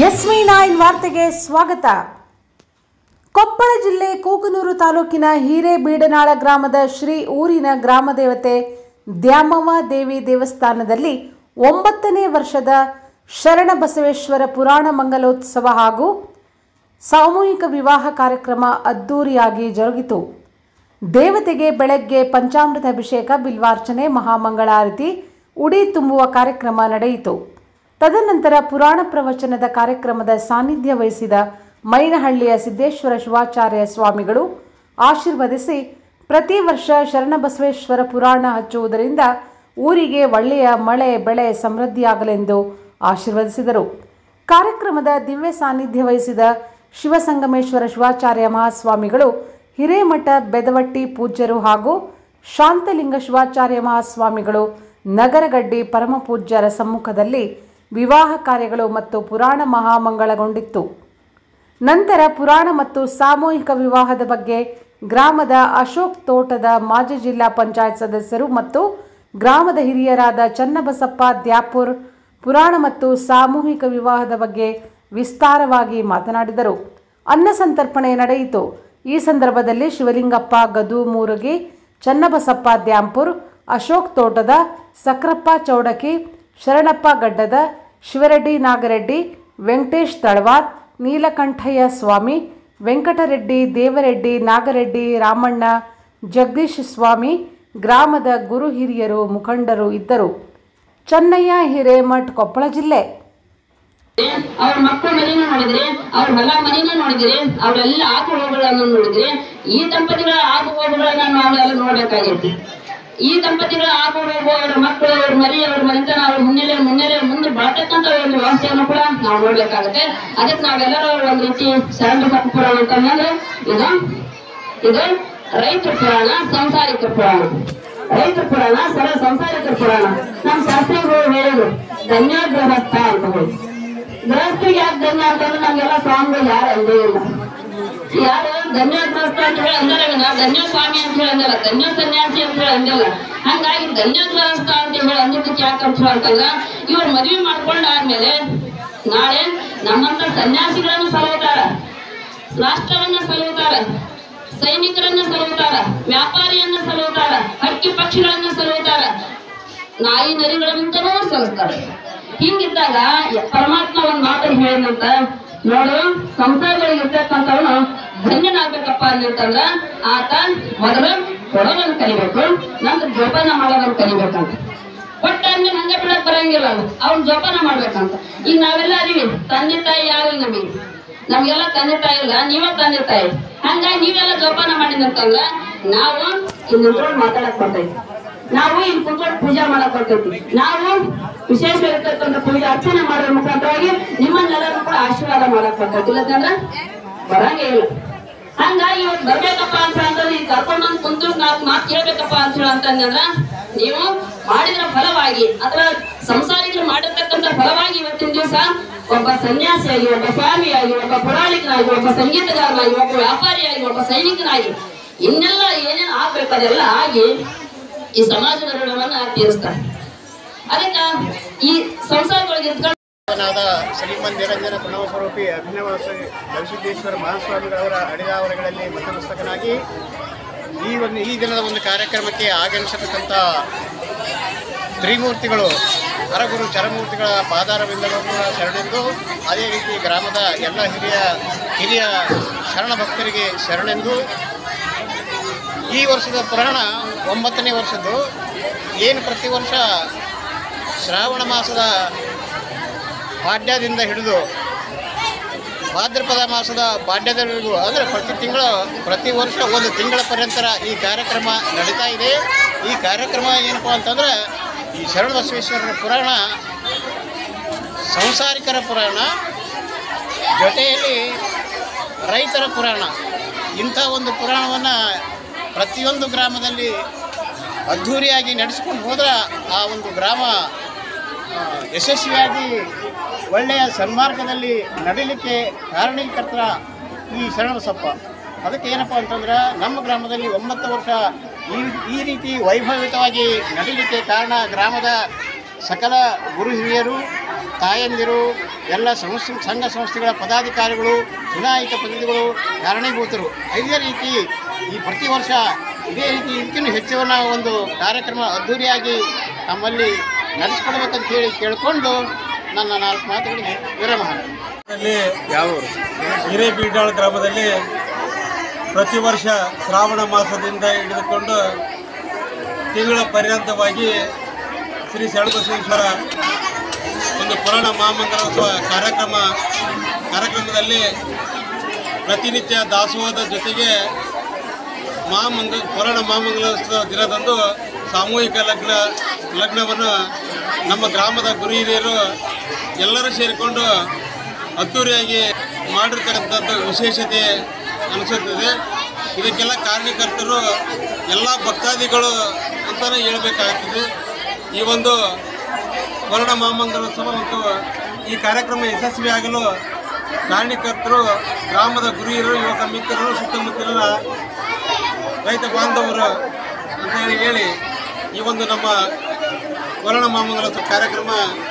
S V nine ವಾರ್ತೆಗೆ ಸ್ವಾಗತ ಕೊಪ್ಪಳ ಜಿಲ್ಲೆ ಕೂಗನೂರು ತಾಲೂಕಿನ ಹಿರೇಬೀಡನಾಳ ಗ್ರಾಮದ ಶ್ರೀ ಊರಿನ ಗ್ರಾಮ ದೇವತೆ ದ್ಯಾಮವ್ವ ದೇವಿ ದೇವಸ್ಥಾನದಲ್ಲಿ ಒಂಬತ್ತನೇ ವರ್ಷದ ಶರಣಬಸವೇಶ್ವರ ಪುರಾಣ ಮಂಗಲೋತ್ಸವ ಹಾಗೂ ಸಾಮೂಹಿಕ ವಿವಾಹ ಕಾರ್ಯಕ್ರಮ ಅದ್ದೂರಿಯಾಗಿ ಜರುಗಿತು ದೇವತೆಗೆ ಬೆಳಗ್ಗೆ ಪಂಚಾಮೃತ ಅಭಿಷೇಕ ಬಿಲ್ವಾರ್ಚನೆ ಮಹಾಮಂಗಳಾರತಿ ಉಡಿ ತುಂಬುವ ಕಾರ್ಯಕ್ರಮ ನಡೆಯಿತು ತದನಂತರ ಪುರಾಣ ಪ್ರವಚನದ ಕಾರ್ಯಕ್ರಮದ ಸಾನ್ನಿಧ್ಯ ವಹಿಸಿದ ಮೈನಹಳ್ಳಿಯ ಸಿದ್ದೇಶ್ವರ ಶಿವಾಚಾರ್ಯ ಸ್ವಾಮಿಗಳು ಆಶೀರ್ವದಿಸಿ ಪ್ರತಿ ವರ್ಷ ಶರಣಬಸವೇಶ್ವರ ಪುರಾಣ ಹಚ್ಚುವುದರಿಂದ ಊರಿಗೆ ಒಳ್ಳೆಯ ಮಳೆ ಬೆಳೆ ಸಮೃದ್ಧಿಯಾಗಲೆಂದು ಆಶೀರ್ವದಿಸಿದರು ಕಾರ್ಯಕ್ರಮದ ದಿವ್ಯ ಸಾನ್ನಿಧ್ಯ ವಹಿಸಿದ ಶಿವಸಂಗಮೇಶ್ವರ ಶಿವಾಚಾರ್ಯ ಮಹಾಸ್ವಾಮಿಗಳು ಹಿರೇಮಠ ಬೆದವಟ್ಟಿ ಪೂಜ್ಯರು ಹಾಗೂ ಶಾಂತಲಿಂಗ ಶಿವಾಚಾರ್ಯ ಮಹಾಸ್ವಾಮಿಗಳು ನಗರಗಡ್ಡಿ ಪರಮಪೂಜ್ಯರ ಸಮ್ಮುಖದಲ್ಲಿ ವಿವಾಹ ಕಾರ್ಯಗಳು ಮತ್ತು ಪುರಾಣ ಮಹಾಮಂಗಳಗೊಂಡಿತ್ತು ನಂತರ ಪುರಾಣ ಮತ್ತು ಸಾಮೂಹಿಕ ವಿವಾಹದ ಬಗ್ಗೆ ಗ್ರಾಮದ ಅಶೋಕ್ ತೋಟದ ಮಾಜಿ ಜಿಲ್ಲಾ ಪಂಚಾಯತ್ ಸದಸ್ಯರು ಮತ್ತು ಗ್ರಾಮದ ಹಿರಿಯರಾದ ಚನ್ನಬಸಪ್ಪ ದ್ಯಾಪುರ್ ಪುರಾಣ ಮತ್ತು ಸಾಮೂಹಿಕ ವಿವಾಹದ ಬಗ್ಗೆ ವಿಸ್ತಾರವಾಗಿ ಮಾತನಾಡಿದರು ಅನ್ನ ಸಂತರ್ಪಣೆ ನಡೆಯಿತು ಈ ಸಂದರ್ಭದಲ್ಲಿ ಶಿವಲಿಂಗಪ್ಪ ಗದು ಮೂರುಗಿ ಚನ್ನಬಸಪ್ಪ ದ್ಯಾಂಪುರ್ ಅಶೋಕ್ ತೋಟದ ಸಕ್ರಪ್ಪ ಚೌಡಕಿ ಶರಣಪ್ಪ ಗಡ್ಡದ ಶಿವರೆಡ್ಡಿ ನಾಗರೆಡ್ಡಿ ವೆಂಕಟೇಶ್ ತಳವಾರ್ ನೀಲಕಂಠಯ್ಯ ಸ್ವಾಮಿ ವೆಂಕಟರೆಡ್ಡಿ ದೇವರೆಡ್ಡಿ ನಾಗರೆಡ್ಡಿ ರಾಮಣ್ಣ ಜಗದೀಶ್ ಸ್ವಾಮಿ ಗ್ರಾಮದ ಗುರು ಹಿರಿಯರು ಮುಖಂಡರು ಇದ್ದರು ಚೆನ್ನಯ್ಯ ಹಿರೇಮಠ್ ಕೊಪ್ಪಳ ಜಿಲ್ಲೆ ಅವ್ರ ಮಕ್ಕಳ ಮರಿನ ನೋಡಿದ್ರಿ ಅವ್ರ ಹೊಲ ಮರಿನ ನೋಡಿದ್ರಿ ಅವರೆಲ್ಲ ಆಗು ಹೋಗುಗಳನ್ನ ನೋಡಿದ್ರಿ ಈ ದಂಪತಿಗಳ ಆಗು ಹೋಗುಗಳನ್ನ ನಾವೆಲ್ಲ ನೋಡ್ಬೇಕಾಗೈತಿ ಈ ದಂಪತಿಗಳ ಆಗು ಹೋಗು ಅವ್ರ ಮಕ್ಕಳು ಅವ್ರ ಮರಿ ಅವ್ರ ಮನೆತನ ಅವ್ರ ಮುನ್ನೆಲೆ ಮುನ್ನೆಲೆ ಮುಂದೆ ಬಾಳ್ತಕ್ಕಂತ ಒಂದು ವ್ಯವಸ್ಥೆಯನ್ನು ಕೂಡ ನಾವು ನೋಡ್ಬೇಕಾಗತ್ತೆ ಅದಕ್ಕೆ ನಾವೆಲ್ಲರೂ ಒಂದ್ ರೀತಿ ಶರಣ ಪುರಾಣ ಅಂತಂದ್ರೆ ಇದು ಇದು ರೈತ ಪುರಾಣ ಸಂಸಾರಿಕ ಪುರಾಣ ರೈತ ಪುರಾಣ ಸರ ಸಂಸಾರಿಕ ಪುರಾಣ ನಮ್ಮ ಶಾಸ್ತ್ರಿಗಳು ಹೇಳಿದ್ರು ಧನ್ಯ ಗೃಹಸ್ಥ ಅಂತ ಹೇಳಿ ಗೃಹಸ್ಥಿಗೆ ಯಾಕೆ ಧನ್ಯ ಅಂತಂದ್ರೆ ನಮ್ಗೆಲ್ಲ ಸ್ವಾಮಿಗಳು ಯಾರು ಅಲ್ಲೇ ಇಲ್ಲ ಯಾರು ಧನ್ಯ ಗೃಹಸ್ಥ ಅಂತ ಹೇಳಿ ಅಂದಾರ ವಿನ ಧನ್ಯ ಸ್ವಾಮಿ ಅಂತ ಹೇಳಿ ಅಂದಲ್ಲ ಧನ್ಯ ಸನ್ಯಾಸಿ ಅಂತ ಹೇಳಿ ಅಂದಿಲ್ಲ ಹಂಗಾಗಿ ಧನ್ಯ ಗೃಹಸ್ಥ ಅಂತ ಹೇಳಿ ಅಂದಿದ್ದಕ್ಕೆ ಯಾಕಂತ ಹೇಳಿ ಅಂತಂದ್ರ ಇವ್ರು ಮದುವೆ ಮಾಡ್ಕೊಂಡಾದ್ಮೇಲೆ ನಾಳೆ ನಮ್ಮಂತ ಸನ್ಯಾಸಿಗಳನ್ನು ಸಲಹುತ್ತಾರ ರಾಷ್ಟ್ರವನ್ನ ಸಲಹುತ್ತಾರ ಸೈನಿಕರನ್ನ ಸಲಹುತ್ತಾರ ವ್ಯಾಪಾರಿಯನ್ನ ಸಲಹುತ್ತಾರ ಹಕ್ಕಿ ಪಕ್ಷಿಗಳನ್ನ ಸಲಹುತ್ತಾರ ನಾಯಿ ನರಿಗಳಿಗಿಂತನೂ ಸಲ್ಲಿಸ್ತಾರೆ ಹಿಂಗಿದ್ದಾಗ ಯ- ಪರಮಾತ್ಮ ಒಂದ್ ಮಾತನ್ನು ಹೇಳಿದಂತ ನೋಡು ಸಂಸಾರಗಳಿಗೆ ಇರ್ತಕ್ಕಂಥವನು ಧನ್ಯನಾಗ್ಬೇಕಪ್ಪ ಅಂತಂದ್ರ ಆತ ಮೊದಲು ಕೊಡೋದನ್ನ ಕಲಿಬೇಕು ನಂತರ ಜೋಪಾನ ಮಾಡೋದನ್ನ ಕಲಿಬೇಕಂತ ಒಟ್ಟಾದ್ಮೇಲೆ ಹಂಗೆ ಬಿಡಕ್ ಬರಂಗಿಲ್ಲ ಅವ್ನ ಜೋಪಾನ ಮಾಡ್ಬೇಕಂತ ಈಗ ನಾವೆಲ್ಲ ಅದೀವಿ ತಂದೆ ತಾಯಿ ಯಾರು ನಮಗೆ ನಮ್ಗೆಲ್ಲ ತಂದೆ ತಾಯಿ ಇಲ್ಲ ನೀವೇ ತಂದೆ ತಾಯಿ ಹಂಗಾಗಿ ನೀವೆಲ್ಲ ಜೋಪಾನ ಮಾಡಿದಂತಂದ್ರ ನಾವು ಇಲ್ಲಿ ನಿಂತ್ಕೊಂಡು ಮಾತಾಡಕ್ ಬರ್ತೈತಿ ನಾವು ಇಲ್ಲಿ ಕುತ್ಕೊಂಡು ಪೂಜೆ ಮಾಡಕ್ ಬರ್ತೈತಿ ನಾವು ವಿಶೇಷವಾಗಿರ್ತಕ್ಕಂಥ ಪೂಜೆ ಅರ್ಚನೆ ಮಾಡೋದ್ರ ಮುಖಾಂತರವಾಗಿ ನಿಮ್ಮನ್ನೆಲ್ಲರೂ ಕೂಡ ಆಶೀರ್ವಾದ ಮಾಡಕ್ ಬರ್ತೈತಿ ಇಲ್ಲದಂದ್ರ ಬರಂಗೇ ಇಲ್ಲ ಹಂಗಾಗಿ ಇವತ್ತು ಬರ್ಬೇಕಪ್ಪ ಅಂತ ಅಂತಂದ್ರೆ ಈಗ ಕರ್ಕೊಂಡ್ ಬಂದ್ ಕುಂತು ನಾಲ್ಕು ಮಾತು ಕೇಳ್ಬೇಕಪ್ಪ ಅಂತ ಹೇಳಿ ಅಂತಂದ್ರ ನೀವು ಮಾಡಿದ್ರ ಫಲವಾಗಿ ಅಥವಾ ಸಂಸಾರಿಕರು ಮಾಡಿರ್ತಕ್ಕಂಥ ಫಲವಾಗಿ ಇವತ್ತಿನ ದಿವಸ ಒಬ್ಬ ಸನ್ಯಾಸಿಯಾಗಿ ಒಬ್ಬ ಸ್ವಾಮಿಯಾಗಿ ಒಬ್ಬ ಪುರಾಣಿಕನಾಗಿ ಒಬ್ಬ ಸಂಗೀತಗಾರನಾಗಿ ಒಬ್ಬ ವ್ಯಾಪಾರಿಯಾಗಿ ಒಬ್ಬ ಸೈನಿಕನಾಗಿ ಇನ್ನೆಲ್ಲ ಏನೇನು ಆಗ್ಬೇಕು ಅದೆಲ್ಲ ಆಗಿ ಈ ಸಮಾಜದ ಋಣವನ್ನ ತೀರಿಸ್ತಾರೆ ಅದಕ್ಕ ಈ ಸಂಸಾರದೊಳಗೆ ಇದ್ಕೊಂಡು ನಾದ ಶ್ರೀಮನ್ ನಿರಂಜನ ಪ್ರಣವ ಸ್ವರೂಪಿ ಅಭಿನವ ಶ್ರೀ ಗವಿಸಿದ್ದೇಶ್ವರ ಮಹಾಸ್ವಾಮಿಗಳವರ ಅಡಿದಾವರಗಳಲ್ಲಿ ಮತಮಸ್ತಕನಾಗಿ ಈ ಒಂದು ಈ ದಿನದ ಒಂದು ಕಾರ್ಯಕ್ರಮಕ್ಕೆ ಆಗಮಿಸತಕ್ಕಂಥ ತ್ರಿಮೂರ್ತಿಗಳು ಹರಗುರು ಚರಮೂರ್ತಿಗಳ ಪಾದಾರವಿಂದಗಳನ್ನು ಶರಣೆಂದು ಅದೇ ರೀತಿ ಗ್ರಾಮದ ಎಲ್ಲ ಹಿರಿಯ ಹಿರಿಯ ಶರಣ ಭಕ್ತರಿಗೆ ಶರಣೆಂದು ಈ ವರ್ಷದ ಪುರಾಣ ಒಂಬತ್ತನೇ ವರ್ಷದ್ದು ಏನು ಪ್ರತಿ ವರ್ಷ ಶ್ರಾವಣ ಮಾಸದ ಪಾಡ್ಯದಿಂದ ಹಿಡಿದು ಭಾದ್ರಪದ ಮಾಸದ ಪಾಡ್ಯದವರೆಗೂ ಅಂದರೆ ಪ್ರತಿ ತಿಂಗಳು ಪ್ರತಿ ವರ್ಷ ಒಂದು ತಿಂಗಳ ಪರ್ಯಂತರ ಈ ಕಾರ್ಯಕ್ರಮ ನಡೀತಾ ಇದೆ ಈ ಕಾರ್ಯಕ್ರಮ ಏನಪ್ಪ ಅಂತಂದರೆ ಈ ಶರಣ ಬಸವೇಶ್ವರರ ಪುರಾಣ ಸಂಸಾರಿಕರ ಪುರಾಣ ಜೊತೆಯಲ್ಲಿ ರೈತರ ಪುರಾಣ ಇಂಥ ಒಂದು ಪುರಾಣವನ್ನು ಪ್ರತಿಯೊಂದು ಗ್ರಾಮದಲ್ಲಿ ಅದ್ಧೂರಿಯಾಗಿ ನಡೆಸ್ಕೊಂಡು ಹೋದ್ರೆ ಆ ಒಂದು ಗ್ರಾಮ ಆ, ಯಶಸ್ವಿಯಾಗಿ ಒಳ್ಳೆಯ ಸನ್ಮಾರ್ಗದಲ್ಲಿ ನಡೀಲಿಕ್ಕೆ ಕಾರಣೀಕರ್ತರ ಈ ಶರಣಬಸಪ್ಪ ಅದಕ್ಕೆ ಏನಪ್ಪ ಅಂತಂದ್ರೆ ನಮ್ಮ ಗ್ರಾಮದಲ್ಲಿ ಒಂಬತ್ತು ವರ್ಷ ಈ ಈ ರೀತಿ ವೈಭವಿತವಾಗಿ ನಡೀಲಿಕ್ಕೆ ಕಾರಣ ಗ್ರಾಮದ ಸಕಲ ಗುರು ಹಿರಿಯರು ತಾಯಂದಿರು ಎಲ್ಲ ಸಂಸ್ಥೆ ಸಂಘ ಸಂಸ್ಥೆಗಳ ಪದಾಧಿಕಾರಿಗಳು ಚುನಾಯಿತ ಪ್ರತಿನಿಧಿಗಳು ಕಾರಣೀಭೂತರು ಇದೇ ರೀತಿ ಈ ಪ್ರತಿ ವರ್ಷ ಇದೇ ರೀತಿ ಇದಕ್ಕಿಂತ ಹೆಚ್ಚಿನ ಒಂದು ಕಾರ್ಯಕ್ರಮ ಅದ್ಧೂರಿಯಾಗಿ ನಮ್ಮಲ್ಲಿ ನಡೆಸ್ಕೊಡ್ಬೇಕಂತ ಹೇಳಿ ಕೇಳಿಕೊಂಡು ನನ್ನ ನಾಲ್ಕು ಮಾತುಗಳಿಗೆ ವಿರಾಮ ಹಾಕ್ತೀನಿ. ಲ್ಲಿ ಹಿರೇಬೀಡಾಳ ಗ್ರಾಮದಲ್ಲಿ ಪ್ರತಿ ವರ್ಷ ಶ್ರಾವಣ ಮಾಸದಿಂದ ಹಿಡಿದುಕೊಂಡು ತಿಂಗಳ ಪರ್ಯಂತವಾಗಿ ಶ್ರೀ ಶರಣಬಸವೇಶ್ವರ ಒಂದು ಪುರಾಣ ಮಹಾಮಂಗಲೋತ್ಸವ ಕಾರ್ಯಕ್ರಮ ಕಾರ್ಯಕ್ರಮದಲ್ಲಿ ಪ್ರತಿನಿತ್ಯ ದಾಸೋಹದ ಜೊತೆಗೆ ಮಹಾಮಂಗ ಪುರಾಣ ಮಹಾಮಂಗಲೋತ್ಸವ ದಿನದಂದು ಸಾಮೂಹಿಕ ಲಗ್ನ ಲಗ್ನವನ್ನು ನಮ್ಮ ಗ್ರಾಮದ ಗುರು ಹಿರಿಯರು ಎಲ್ಲರೂ ಸೇರಿಕೊಂಡು ಅದ್ದೂರಿಯಾಗಿ ಮಾಡಿರ್ತಕ್ಕಂಥದ್ದು ವಿಶೇಷತೆ ಅನಿಸುತ್ತದೆ ಇದಕ್ಕೆಲ್ಲ ಕಾರಣಕರ್ತರು ಎಲ್ಲ ಭಕ್ತಾದಿಗಳು ಅಂತಲೇ ಹೇಳಬೇಕಾಗ್ತದೆ ಈ ಒಂದು ಪುರಾಣ ಮಹಾಮಂಗಲೋತ್ಸವ ಮತ್ತು ಈ ಕಾರ್ಯಕ್ರಮ ಯಶಸ್ವಿಯಾಗಲು ಕಾರಣಕರ್ತರು ಗ್ರಾಮದ ಗುರಿಯರು ಯುವಕ ಮಿತ್ರರು ಸುತ್ತಮುತ್ತಲಿನ ರೈತ ಬಾಂಧವರು ಅಂತ ಹೇಳಿ ಹೇಳಿ ಈ ಒಂದು ನಮ್ಮ ಪುರಾಣ ಮಹಾಮಂಗಲೋತ್ಸವ ಕಾರ್ಯಕ್ರಮ